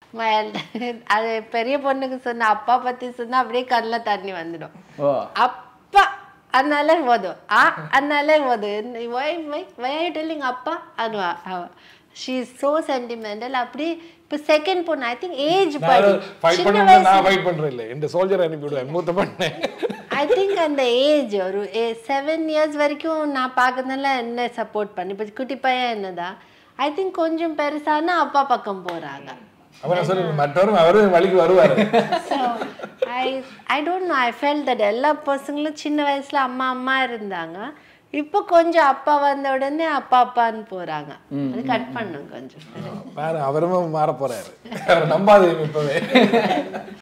mild அது பெரிய பொண்ணுக்கு சொன்ன அப்பா பத்தி சொன்னா அப்படியே கண்ணில் தண்ணி வந்துடும் ஓ அப்பா அதனாலே போதும் ஆ அதனாலே போதும் வை வை வை டெல்லிங் அப்பா அதுவா ஷீ இஸ் ஸோ சென்டிமெண்டல் அப்படி இப்போ செகண்ட் பொண்ணு ஐ திங்க் ஏஜ் படி ஃபைட் சின்ன பண்ண நான் வயசு ஃபைட் பண்றேன் இல்லை இந்த சோல்ஜர் அனுப்பிவிடுவேன் மூத்த பண்ணேன் ஐ திங்க் அந்த ஏஜ் ஒரு செவன் இயர்ஸ் வரைக்கும் நான் பார்க்கறதுனால என்ன சப்போர்ட் பண்ணி இப்போ குட்டி பையன் என்னதான் ஐ திங்க் கொஞ்சம் பெருசானா அப்பா பக்கம் போறாங்க அவன் சொல்லி மற்றவரும் அவரும் வழிக்கு வருவாரு so I I don't know I feel that எல்லா பசங்களும் சின்ன வயசுல அம்மா அம்மா இருந்தாங்க இப்போ கொஞ்சம் அப்பா வந்த உடனே அப்பா அப்பான்னு போறாங்க அது கட் பண்ணும் கொஞ்சம் பாரு அவரும் மாற போறாரு அவர் நம்பாதீங்க இப்பவே